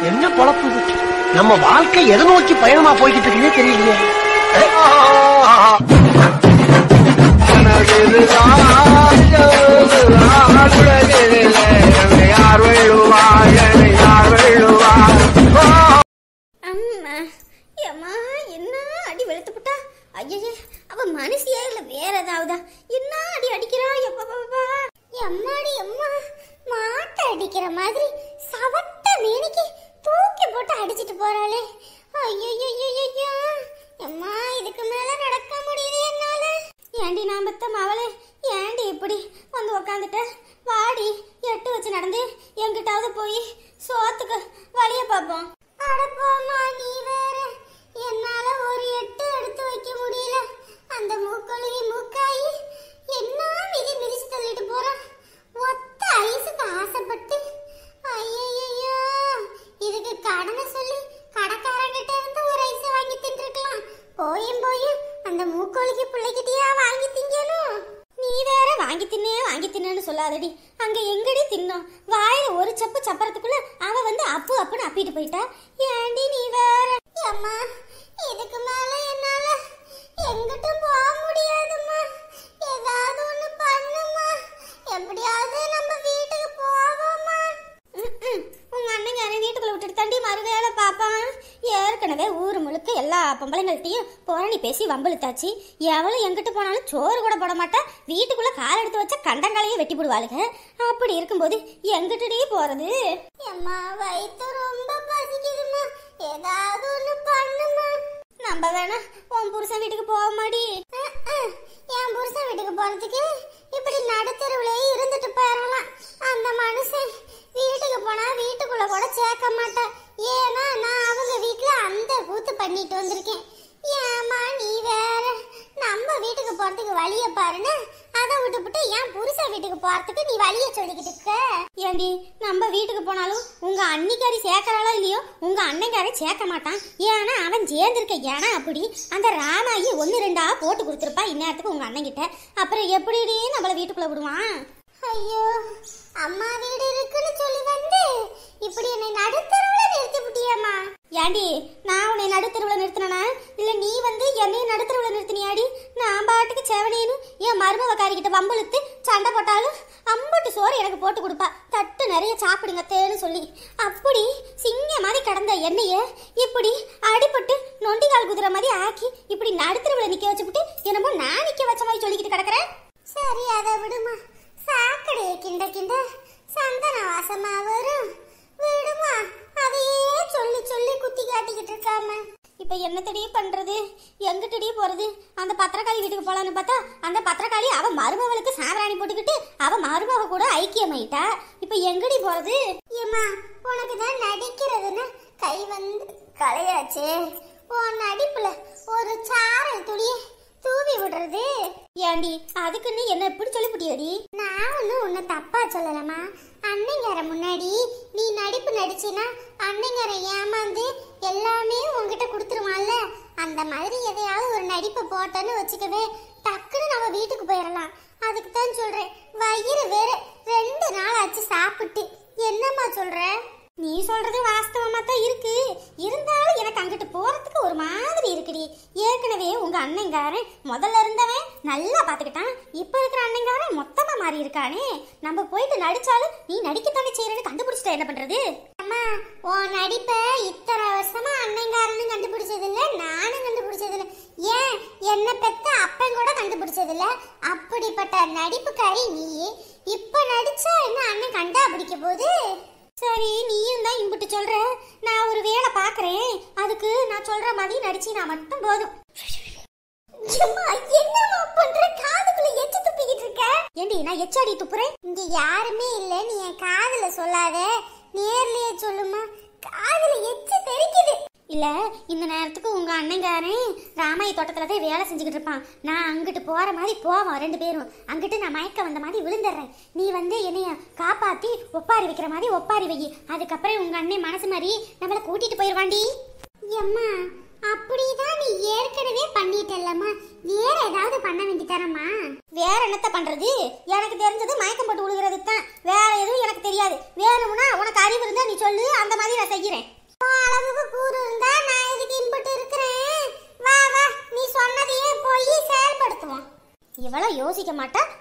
என்ன பொழப்பு இது? நம்ம வாழ்க்கை எதை நோக்கி பயணமா போய்கிட்டு இருக்குன்னே தெரியலையே அம்மா ஏம்மா என்ன அடி வெளுத்து புட்டா ஐயயே அவ மனசியா இல்ல வேற ஏதாவதா என்ன அடி அடிக்கிறா எப்பா எம்மாடி அம்மா மாட்டை அடிக்கிற மாதிரி சவத்த மேனிக்கு தூக்கி போட்டு அடிச்சிட்டு போறாளே ஐயோ அம்மா இதுக்கு மேல நடக்க முடியுது என்னால ஏண்டி நான் பத்த மவளே ஏண்டி இப்படி வந்து உக்காந்துட்ட வாடி எட்டு வச்சு நடந்து எங்கிட்டாவது போய் சோத்துக்கு வழிய பார்ப்போம் அடப்போமா நீ வேற என்னால ஒரு எட்டு எடுத்து வைக்க முடியல அந்த மூக்கொழுகி மூக்காயி என்ன மிதி மிதிச்சு தள்ளிட்டு போறான் ஒத்த ஐஸுக்கு ஆசைப்பட்டு ஐயையோ இதுக்கு கடனை சொல்லி கடைக்காரங்கிட்ட இருந்து ஒரு ஐஸ் வாங்கி தின்றுக்கலாம் போயும் போயும் அந்த மூக்கொழுகி பிள்ளைகிட்டயா வாங்கி திங்கணும் நீ வேற வாங்கி தின்னே வாங்கி தின்னேன்னு சொல்லாதடி அங்க எங்கடி தின்னோம் வாயில ஒரு சப்பு சப்பறதுக்குள்ள அவ வந்து அப்பு அப்புன்னு அப்பிட்டு போயிட்டா ஏண்டி நீ வேற அம்மா இதுக்கு மேல என்னால எங்கிட்டும் போக முடியாதும்மா ஏதாவது ஒண்ணு பண்ணுமா எப்படியாவது நம்ம வீட்டுக்கு போவோமா ம்ம். உங்க அண்ணன் யாரையும் வீட்டுக்குள்ள விட்டுட்டு தாண்டி மறுவேளை பாப்பான் ஏற்கனவே ஊர் முழுக்க எல்லா பொம்பளைங்கள்ட்டையும் புரணி பேசி வம்பிழுத்தாச்சு எவளும் எங்கிட்ட போனாலும் சோறு கூட போட மாட்டா வீட்டுக்குள்ள கால் எடுத்து வச்ச கண்டங்காலையே வெட்டி போடுவாளுங்க அப்படி இருக்கும்போது எங்கிட்டடி போறது அம்மா வயிற்று ரொம்ப பசிக்குதுமா ஏதாவது ஒண்ணு பண்ணுமா நம்ம வேணா உன் புருஷன் வீட்டுக்கு போக மாடி என் புருஷன் வீட்டுக்கு போறதுக்கு இப்படி நடுத்தருவிலே இருந்துட்டு போயிடலாம் அந்த மனுஷன் வீட்டுக்கு போனா வீட்டுக்குள்ள கூட சேர்க்க மாட்டேன் ஏன்னா நான் அவங்க வீட்டுல அந்த கூத்து பண்ணிட்டு வந்திருக்கேன் ஏமா நீ வேற நம்ம வீட்டுக்கு போறதுக்கு வழிய பாருன்னு அதை விட்டுப்புட்டு என் புருஷன் வீட்டுக்கு போறதுக்கு நீ வழிய சொல்லிக்கிட்டு இருக்க ஏண்டி நம்ம வீட்டுக்கு போனாலும் உங்க அன்னிக்காரி சேர்க்கறாளோ இல்லையோ உங்க அண்ணங்காரை சேர்க்க மாட்டான் ஏன்னா அவன் சேர்ந்திருக்க ஏன்னா அப்படி அந்த ராமாயி ஒன்னு ரெண்டா போட்டு கொடுத்துருப்பா இந்நேரத்துக்கு உங்க அண்ணன் கிட்ட அப்புறம் எப்படிடி நம்மள வீட்டுக்குள்ள விடுவான் ஐயோ அம்மா வீடு இருக்குன்னு சொல்லி வந்து இப்படி என்னை நடுத்தருவுல நிறுத்தி விட்டியம்மா ஏண்டி நான் உன்னை நடுத்தருவுல நிறுத்தினா இல்ல நீ வந்து என்னையும் நடுத்தருவுல நிறுத்தினியாடி நான் பாட்டுக்கு செவனேனும் என் மருமவக்காரி கிட்ட வம்புழுத்து சண்டை போட்டாலும் அம்பட்டு சோறு எனக்கு போட்டு கொடுப்பா தட்டு நிறைய சாப்பிடுங்க தேன்னு சொல்லி அப்படி சிங்க மாதிரி கடந்த எண்ணெய இப்படி அடிபட்டு நொண்டிகால் குதிரை மாதிரி ஆக்கி இப்படி நடுத்தருவுல நிக்க வச்சுப்புட்டு என்னமோ நான் நிக்க வச்ச மாதிரி சொல்லிக்கிட்டு கிடக்குறேன் சரி அதை விடுமா சாக்கடையை கிண்ட கிண்ட சந்தன வாசமா வரும் விடுமா அதையே சொல்லி சொல்லி குத்தி காட்டிக்கிட்டு இருக்காம இப்ப என்னத்தடி பண்றது எங்கிட்டடி போறது அந்த பத்திரக்காளி வீட்டுக்கு போலான்னு பார்த்தா அந்த பத்திரக்காளி அவ மருமவளுக்கு சாம்பிராணி போட்டுக்கிட்டு அவ மருமவ கூட ஐக்கியமாயிட்டா இப்ப எங்கடி போறது ஏமா உனக்கு தான் நடிக்கிறதுன்னு கை வந்து கலையாச்சே உன் நடிப்புல ஒரு சாரல் துளியை தூவி விடுறது ஏண்டி அதுக்கு நீ என்ன எப்படி சொல்லிவிட்டியடி நான் ஒன்றும் உன்னை தப்பா சொல்லலமா அன்னைங்கார முன்னாடி நீ நடிப்பு நடிச்சினா அன்னைங்கார ஏமாந்து எல்லாமே உன்கிட்ட கொடுத்துருவான்ல அந்த மாதிரி எதையாவது ஒரு நடிப்பை போட்டேன்னு வச்சுக்கவே டக்குன்னு நம்ம வீட்டுக்கு போயிடலாம் அதுக்கு தான் சொல்றேன் வயிறு வேற ரெண்டு நாள் ஆச்சு சாப்பிட்டு என்னம்மா சொல்ற நீ சொல்றது வாஸ்தவமா தான் இருக்கு இருந்தாலும் எனக்கு அங்கிட்டு போறதுக்கு ஒரு மாதிரி இருக்குடி ஏற்கனவே உங்க அண்ணங்காரன் முதல்ல இருந்தவன் நல்லா பாத்துக்கிட்டான் இப்ப இருக்கிற அண்ணங்காரன் மொத்தமா மாறி இருக்கானே நம்ம போயிட்டு நடிச்சாலும் நீ நடிக்கத்தானே செய்யறன்னு கண்டுபிடிச்சிட்டா என்ன பண்றது அம்மா உன் நடிப்ப இத்தனை வருஷமா அண்ணங்காரனும் கண்டுபிடிச்சது இல்ல நானும் கண்டுபிடிச்சது இல்ல ஏன் என்ன பெத்த அப்பன் கூட கண்டுபிடிச்சது இல்ல அப்படிப்பட்ட நடிப்புக்காரி நீ இப்ப நடிச்சா என்ன அண்ணன் கண்டா பிடிக்க போகுது சரி நீயும் தான் இம்புட்டு சொல்ற நான் ஒரு வேலை பாக்குறேன் அதுக்கு நான் சொல்ற மாதிரி நடிச்சு நான் மட்டும் போதும் என்னமா பண்ற காதுக்குள்ள எச்சு துப்பிக்கிட்டு இருக்க ஏண்டி நான் எச்சாடி துப்புறேன் இங்க யாருமே இல்ல நீ என் காதுல சொல்லாத நேர்லயே சொல்லுமா காதுல எச்சு தெரிக்குது இல்ல இந்த நேரத்துக்கு உங்க அண்ணங்காரன் ராமாயி தோட்டத்துல தான் வேலை செஞ்சுக்கிட்டு இருப்பான் நான் அங்கிட்டு போற மாதிரி போவோம் ரெண்டு பேரும் அங்கிட்டு நான் மயக்க வந்த மாதிரி விழுந்துடுறேன் நீ வந்து என்னைய காப்பாத்தி ஒப்பாரி வைக்கிற மாதிரி ஒப்பாரி வை அதுக்கப்புறம் உங்க அண்ணன் மனசு மாதிரி நம்மள கூட்டிட்டு போயிருவாண்டி அம்மா அப்படிதான் நீ ஏற்கனவே பண்ணிட்டல்லம்மா வேற ஏதாவது பண்ண வேண்டித்தானம்மா வேற என்னத்த பண்றது எனக்கு தெரிஞ்சது மயக்கம் போட்டு விழுகிறது தான் வேற எதுவும் எனக்கு தெரியாது வேணும்னா உனக்கு அறிவு இருந்தா நீ சொல்லு அந்த மாதிரி நான் செய்கிறேன்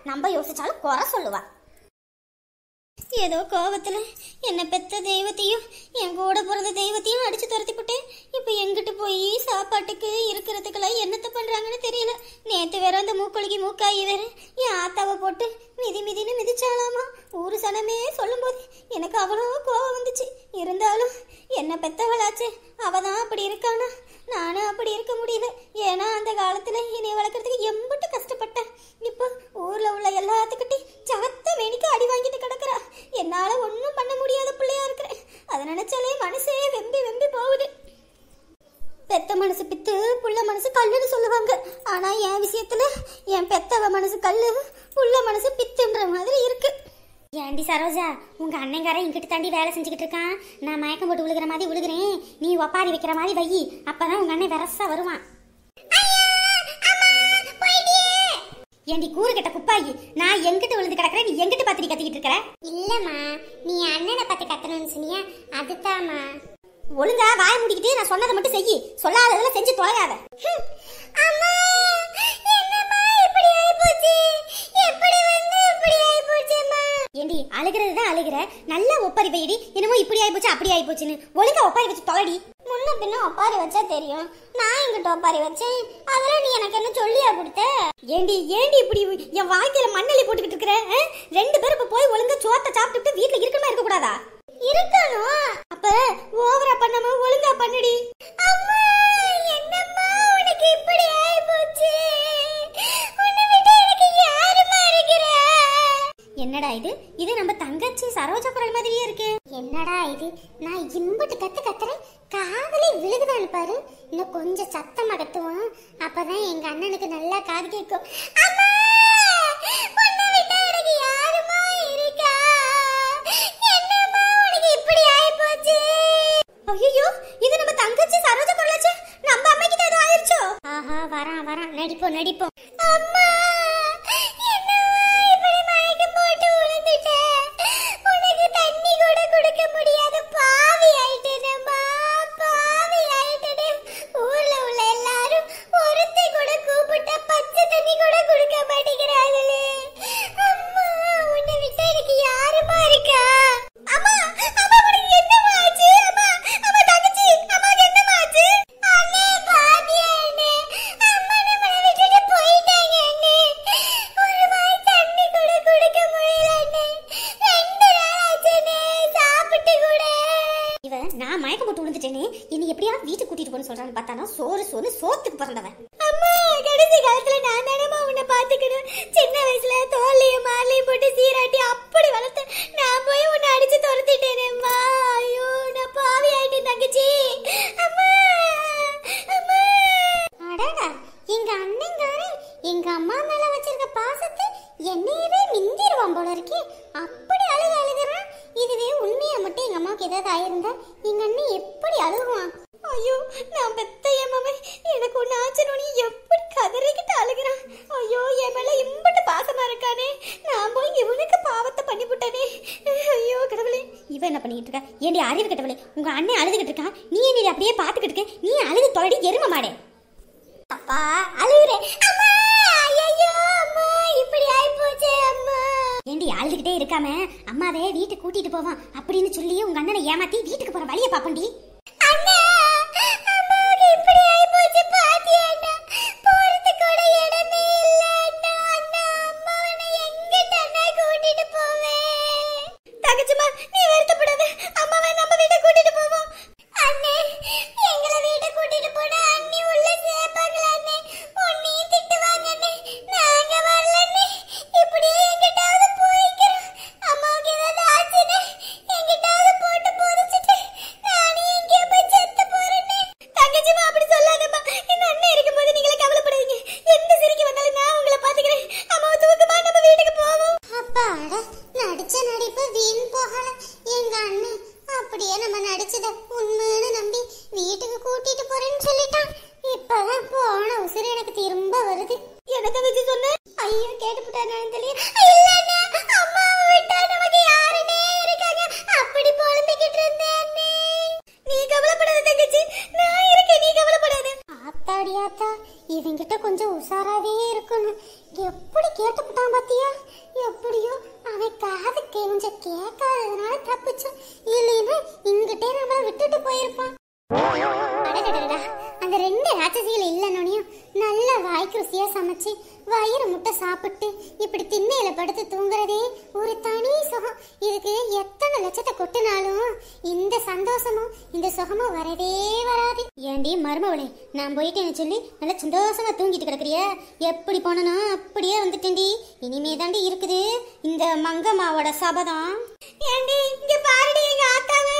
நம்ம யோசிச்சாலும் குறை சொல்லுவா ஏதோ கோவத்துல என்ன பெத்த தெய்வத்தையும் என் கூட பிறந்த தெய்வத்தையும் அடிச்சு துரத்தி போட்டேன் இப்போ எங்கிட்டு போய் சாப்பாட்டுக்கு இருக்கிறதுக்கெல்லாம் என்னத்த பண்றாங்கன்னு தெரியல நேத்து வேற அந்த மூக்கொழுகி மூக்காயி வேற என் ஆத்தாவை போட்டு மிதி மிதின்னு மிதிச்சாலாமா ஊரு சனமே சொல்லும்போது எனக்கு அவ்வளோ கோவம் வந்துச்சு இருந்தாலும் என்ன பெத்தவளாச்சே அவ தான் அப்படி இருக்கானா நானும் அப்படி இருக்க முடியல ஏன்னா அந்த காலத்துல என்னை வளர்க்கறதுக்கு எம்பிட்டு கஷ்டப்பட்டேன் இப்போ ஊர்ல உள்ள எல்லாத்துக்கிட்டையும் சவத்த வேணிக்கு அடி வாங்கிட்டு கிடக்குறா என்னால ஒன்றும் பண்ண முடியாத பிள்ளையா இருக்கிறேன் அதை நினைச்சாலே மனசே வெம்பி வெம்பி போகுது பெத்த மனசு பித்து புள்ள மனசு கல்லுன்னு சொல்லுவாங்க ஆனா என் விஷயத்துல என் பெத்தவ மனசு கல்லு புள்ள மனசு பித்துன்ற மாதிரி இருக்கு ஏண்டி சரோஜா உங்க அண்ணங்காரன் இங்கிட்டு தாண்டி வேலை செஞ்சுக்கிட்டு இருக்கான் நான் மயக்கம் போட்டு விழுகிற மாதிரி விழுகிறேன் நீ ஒப்பாரி வைக்கிற மாதிரி வை அப்பதான் உங்க அண்ணன் வெரசா வருவான் ஏண்டி கூறு கெட்ட குப்பாயி நான் எங்கிட்ட விழுந்து கிடக்குறேன் நீ எங்கிட்ட பாத்திரி கத்திக்கிட்டு இருக்கற இல்லம்மா நீ அண்ணனை பத்தி கத்தணும்னு சொன்னியா அதுதாம்மா ஒழுங்கா வாய் முடிக்கிட்டு நான் சொன்னதை மட்டும் செய் சொல்லாததுல செஞ்சு தொலையாத அம்மா என்னம்மா இப்படி ஆயிப்போச்சு எப்படி வந்து இப்படி ஆயிப்போச்சும்மா ஏண்டி அழுகிறது தான் அழுகிற நல்லா ஒப்பாரி வைடி என்னமோ இப்படி ஆயிப்போச்சு அப்படி ஆயிப்போச்சுன்னு ஒழுங்கா ஒப்பாரி வச்சு தொலைடி முன்ன பின்ன ஒப்பாரி வச்சா தெரியும் நான் எங்கிட்ட ஒப்பாரி வச்சேன் அதெல்லாம் நீ எனக்கு என்ன சொல்லியா கொடுத்த ஏண்டி ஏண்டி இப்படி என் வாழ்க்கையில மண்ணலி போட்டுக்கிட்டு இருக்கிற ஆ? ரெண்டு பேரும் இப்ப போய் ஒழுங்கா சோத்த சாப்பிட்டுட்டு வீட்ல இருக்கணுமா இருக்க கூடாதா இருக்கணும் அப்ப ஓவரா பண்ணாம ஒழுங்கா பண்ணுடி அம்மா என்னம்மா உனக்கு இப்படி ஆயிப்போச்சு உன்னை விட்டு எனக்கு யாரும்மா இருக்கிறா என்னடா இது இது நம்ம தங்கச்சி சரோஜா குரல் மாதிரியே இருக்கு என்னடா இது நான் இம்புட்டு கத்து கத்துறேன் காதலே விழுகுதான்னு பாரு இன்னும் கொஞ்சம் சத்தமா கத்துவோம் அப்பதான் எங்க அண்ணனுக்கு நல்லா காது கேட்கும் அம்மா உன்னை விட்டா எனக்கு யாரும்மா இருக்கா என்னம்மா உனக்கு இப்படி ஆயிப்போச்சு ஐயோ இது நம்ம தங்கச்சி சரோஜா குரலாச்சு நம்ம அம்மைக்கு தான் ஏதோ ஆயிருச்சோ ஆஹா வரான் வரான் நடிப்போம் நடிப்போம் அம்மா என்னம்மா இப்படி மயக்கம் போட்டு விழுந்துட்டேன் உனக்கு தண்ணி கூட கொடுக்க முடியாத பாவி ஆயிட்டேனம்மா பாவி ஆயிட்டேனே ஊர்ல உள்ள எல்லாரும் ஒருத்தி கூட கூப்பிட்டா பச்சை தண்ணி கூட கொடுக்க மாட்டேங்கிறாங்களே அம்மா உன்னை விட்டு எனக்கு யாருமா இருக்கா அம்மா அம்மா உனக்கு என்னம்மா ஆச்சு அம்மா அம்மா தங்கச்சி அம்மாக்கு என்னம்மா ஆச்சு அண்ணே பாத்தியா அண்ணே அம்மா நம்மளை விட்டுட்டு போயிட்டாங்க அண்ணே ஒரு வாய் தண்ணி கூட குடிக்க முடியல அண்ணே ரெண்டு நாள் ஆச்சு அண்ணே சாப்பிட்டு கூட இவ நான் மயக்கம் போட்டு விழுந்துட்டேனே என்னை எப்படியாவது வீட்டுக்கு கூட்டிட்டு போன்னு சொல்றான்னு பார்த்தானா சோறு சோறு சோத்துக்கு பிறந்தவன் அம்மா கடைசி காலத்துல நான் தானம்மா உன்னை பாத்துக்கணும் சின்ன வயசுல தோல்லையும் மாலையும் போட்டு சீராட்டி அப்படி வளர்த்தேன் நான் போய் உன்னை அடிச்சு துரத்திட்டேனேம்மா ஐயோ நான் பாவி ஆயிட்டேன் தங்கச்சி அம்மா அம்மா அடடா எங்க அண்ணங்காரன் எங்க அம்மா மேல வச்சிருக்க பாசத்தை என்னையவே மிந்திருவான் போல இருக்கே அப்படி அழுக அழுகுறான் இதுவே உண்மையா மட்டும் எங்க அம்மாவுக்கு ஏதாவது ஆயிருந்தா எங்க அண்ணன் எப்படி அழுகுவான் ஐயோ நான் பெத்த என் மவன் எனக்கு ஒண்ணு ஆச்சுன்னு எப்படி கதறிக்கிட்டு அழுகிறான் ஐயோ என் மேல இம்பட்டு பாசமா இருக்கானே நான் போய் இவனுக்கு பாவத்தை பண்ணி விட்டனே ஐயோ கடவுளே இவன் என்ன பண்ணிட்டு இருக்கா ஏண்டி அறிவு கடவுளே உங்க அண்ணன் அழுதுகிட்டு இருக்கான் நீ என்ன அப்படியே பாத்துக்கிட்டு இருக்க நீ அழுது தொலைடி எரும மாடே அப்பா அழுகுறேன் அம்மா ஐயோ அம்மா இப்படி ஆயிப்போச்சே அம்மா ஏண்டி அழுதுகிட்டே இருக்காம அம்மாவே வீட்டுக்கு கூட்டிட்டு போவான் அப்படின்னு சொல்லி உங்க அண்ணனை ஏமாத்தி வீட்டுக்கு போற வழியை பாப்பண்டி அண்ணா அம்மாவுக்கு இப்படி ஆயிப்போச்சு பாத்தியாண்ணா போறதுக்கு கூட இடமே இல்ல அண்ணா அண்ணா அம்மாவை எங்கிட்ட அண்ணா கூட்டிட்டு போவேன் தங்கச்சிமா நீ வருத்தப்படாத அம்மாவை நம்ம வீட்டை கூட்டிட்டு போவோம் அண்ணே எங்களை வீட்டை கூட்டிட்டு போனா அண்ணி உள்ள சேர்ப்பாங்களா அண்ணே உன்னையும் திட்டுவாங்க அண்ணே நாங்க வரலண்ணே இப்படியே எங்கிட்டாவது போய்க்கிறோம் அம்மாவுக்கு ஏதாவது ஆச்சுன்னு எங்கிட்டாவது போட்டு புதைச்சிட்டு நானே எங்கேயோ போய் செத்து போறேன்னே தங்கச்சிமா அப்படி சொல்லாதம்மா என் அண்ணன் இருக்கும்போது நீங்களே கவலைப்படாதீங்க எந்த சிரிக்கு வந்தாலும் நான் உங்களை பாத்துக்கிறேன் அம்மாவை தூக்கமா நம்ம வீட்டுக்கு போவோம் அப்பாடா நடிச்ச நடிப்பு வீண் போகல எங்க அண்ணன் அப்படியே நம்ம நடிச்சத உண்மைன்னு நம்பி வீட்டுக்கு கூட்டிட்டு போறேன்னு சொல்லிட்டான் இப்பதான் போன உசுறு எனக்கு திரும்ப வருது என்ன தங்கச்சி சொன்ன ஐயோ கேட்டுப்புட்டானு தெரியல இல்லண்ணே அம்மாவை விட்டா நமக்கு யாருனே இருக்காங்க அப்படி புலம்பிக்கிட்டு இருந்தேன் அண்ணே. நீ கவலைப்படாத தங்கச்சி நான் இருக்கேன் நீ கவலைப்படாத ஆத்தாடி ஆத்தா இவங்கிட்ட கொஞ்சம் உஷாராவே இருக்கணும் எப்படி கேட்டுப்புட்டான் பாத்தியா எப்படியோ அவன் காது கொஞ்சம் கேட்காததுனால தப்பிச்சோம் இல்லைன்னா இங்கிட்டே நம்மள விட்டுட்டு போயிருப்பான் அடடடடா, அந்த ரெண்டு ராட்சசிகள் இல்லைன்னொனையும் நல்ல வாய்க்கு ருசியா சமைச்சு வயிறு முட்டை சாப்பிட்டு இப்படி திண்ணையில படுத்து தூங்குறதே ஒரு தனி சுகம் இதுக்கு எத்தனை லட்சத்தை கொட்டினாலும் இந்த சந்தோஷமும் இந்த சுகமும் வரவே வராது ஏண்டி மருமவளே நான் போயிட்டேன்னு சொல்லி நல்லா சந்தோஷமா தூங்கிட்டு கிடக்குறிய எப்படி போனனோ அப்படியே வந்துட்டேன்டி இனிமே தாண்டி இருக்குது இந்த மங்கம்மாவோட சபதம் ஏண்டி இங்க பாருடி எங்க ஆத்தாவை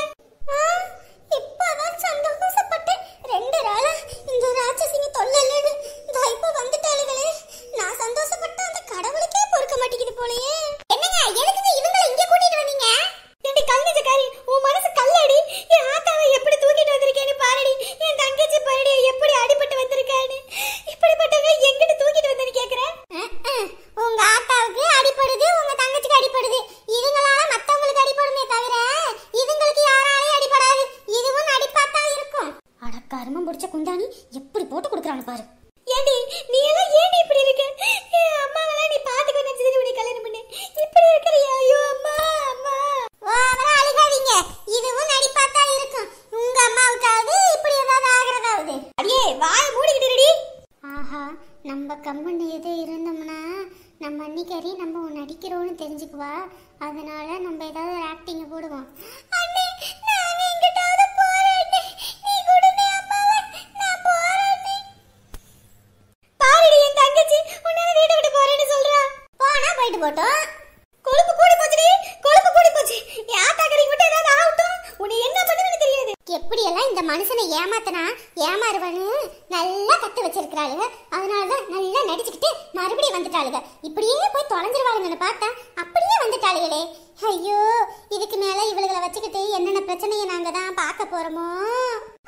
இப்பதான் சந்தோஷப்பட்டேன் ரெண்டு நாளா இந்த ராட்சசிங்க தொல்லலன்னு இதோ இப்ப வந்துட்டாளுகளே நான் சந்தோஷப்பட்ட அந்த கடவுளுக்கே பொறுக்க மாட்டேங்குது போலயே என்னங்க எதுக்குங்க இவங்களை இங்க கூட்டிட்டு வந்தீங்க ஏண்டி கல்நெஞ்சக்காரி உன் மனசு கல்லடி என் ஆத்தாவை எப்படி தூக்கிட்டு வந்திருக்கேன்னு பாருடி என் தங்கச்சி பாருடி எப்படி அடிபட்டு வந்திருக்கான்னு இப்படிப்பட்டவங்க எங்கிட்டு தூக்கிட்டு வந்தேன்னு கேக்குறேன் அஹ், அஹ். உங்க ஆத்தாவுக்கு அடிபடுது உங்க தங்கச்சிக்கு அடிபடுது இதுங்களால மத்தவங்களுக்கு அடிபடுமே தவிர இதுங்களுக்கு யாராலையும் அடிபடாது இதுவும் நடிப்பாத்தான் இருக்கும் அட கருமம் பிடிச்ச குந்தாணி எப்படி போட்டு கொடுக்குறான்னு பாரு ஏண்டி நீ எல்லாம் ஏண்டி இப்படி இருக்க என் அம்மாவெல்லாம் நீ பாத்துக்க நினைச்சது உனக்கு கல்யாணம் பண்ணு இப்படி இருக்கிறியா ஐயோ அம்மா அம்மா ஓவரா அழுகாதீங்க இதுவும் நடிப்பாத்தான் இருக்கும் உங்க அம்மாவுக்காவது இப்படி ஏதாவது ஆகிறதாவது அடியே வாயை மூடிக்கிட்டு இருடி ஆஹா நம்ம கம்பெனி எது இருந்தோம்னா நம்ம அன்னிக்கறி நம்ம நடிக்கிறோம்னு தெரிஞ்சுக்குவா அதனால நம்ம ஏதாவது ஒரு ஆக்டிங் போடுவோம் அண்ணே நான் எங்கிட்டாவது போறேன் நீ கூடனே அம்மாவை நான் போறேன் பாருடி என் தங்கச்சி உன்னால வீட்டை விட்டு போறேன்னு சொல்றா போனா போயிட்டு போட்டோம் கொழுப்பு கூடி போச்சுடி கொழுப்பு கூடி போச்சு என் ஆத்தாக்கறி மட்டும் ஏதாவது ஆகட்டும் உன்னை என்ன பண்ணுவேன்னு தெரியாது எப்படியெல்லாம் இந்த மனுஷனை ஏமாத்தனா ஏமாறுவனு நல்லா கத்து வச்சிருக்கிறாளுங்க அதனாலதான் நல்லா நடிச்சுக்கிட்டு மறுபடியும் வந்துட்டாளுங்க இப்படியே போய் தொலைஞ்சிருவாளுங்கன்னு பார்த்தா அப்படியே வந்துட்டாளுகளே ஐயோ இதுக்கு மேல இவளுகளை வச்சுக்கிட்டு என்னென்ன பிரச்சனையை நாங்க தான் பார்க்க போறோமோ